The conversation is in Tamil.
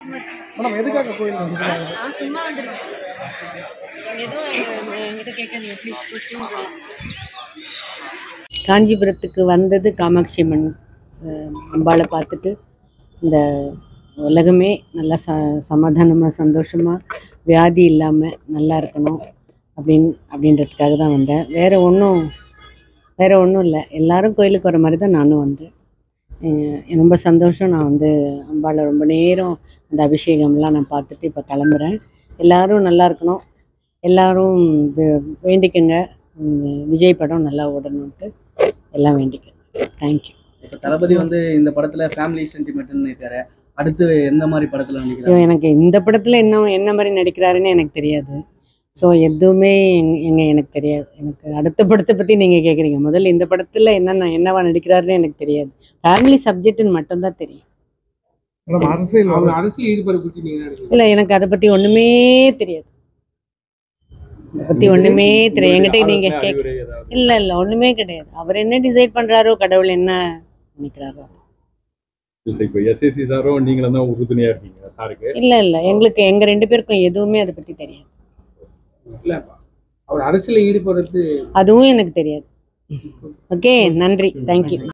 மேடம் எதுக்காக கோயில் வந்துருக்காங்க நான் சும்மா வந்திருக்கேன் எதுவும் எங்க- என்கிட்ட கேட்கறது எப்படி கொஸ்டின் காஞ்சிபுரத்துக்கு வந்தது காமாட்சி அம்மன் ச- அம்பாளை பார்த்துட்டு இந்த உலகமே நல்லா ச சமாதானமாக சந்தோஷமாக வியாதி இல்லாமல் நல்லா இருக்கணும் அப்படின் அப்படின்றதுக்காக தான் வந்தேன் வேறு ஒன்றும் வேறு ஒன்றும் இல்லை எல்லாரும் கோயிலுக்கு வர மாதிரி தான் நானும் வந்தேன் அஹ் ரொம்ப சந்தோஷம் நான் வந்து அம்பாளை ரொம்ப நேரம் அந்த அபிஷேகம்லாம் நான் பார்த்துட்டு இப்போ கிளம்புறேன் எல்லாரும் நல்லா இருக்கணும் எல்லாரும் வே- வேண்டிக்கங்க உம், விஜய் படம் நல்லா ஓடணுன்ட்டு எல்லாம் வேண்டிக்கங்க தேங்க்யூ இப்போ தளபதி வந்து இந்த படத்துல ஃபேமிலி சென்டிமெண்ட்னு இருக்காரு அடுத்து எந்த மாதிரி படத்துல ஐயோ நடிக்கிறாரு எனக்கு இந்த படத்தில் என்ன என்ன மாதிரி நடிக்கிறாருன்னு எனக்கு தெரியாது ஸோ எதுவுமே எங்- எங்க எனக்கு தெரியாது எனக்கு அடுத்த படத்தை பற்றி நீங்கள் கேட்குறீங்க முதல்ல இந்த படத்தில் என்னென்ன என்னவா நடிக்கிறாருன்னு எனக்கு தெரியாது ஃபேமிலி சப்ஜெக்ட்னு மட்டும்தான் தெரியும் மேடம் அரசியல் அவங்க வர- அரசியல் ஈடுபாடு பற்றி நீங்க என்ன நினைக்கிறீங்க இல்லை எனக்கு அதை பற்றி ஒன்றுமே தெரியாது அதை பற்றி ஒன்றுமே தெரியாது என்கிட்ட நீங்கள் கேட்க இல்லை இல்லை ஒன்றுமே கிடையாது அவர் என்ன டிசைட் பண்ணுறாரோ கடவுள் என்ன நினைக்கிறாரோ இப்போ எஸ்எஸ்சி சாரும் நீங்களும் தான் உறுதுணையா இருக்கீங்க சாருக்கு இல்லை இல்லை எங்களுக்கு எங்கள் ரெண்டு பேருக்கும் எதுவுமே அதை பற்றி தெரியாது இல்ல அவர் அரசியல் ஈடுபடுறது அதுவும் எனக்கு தெரியாது ஓகே நன்றி தேங்க்யூ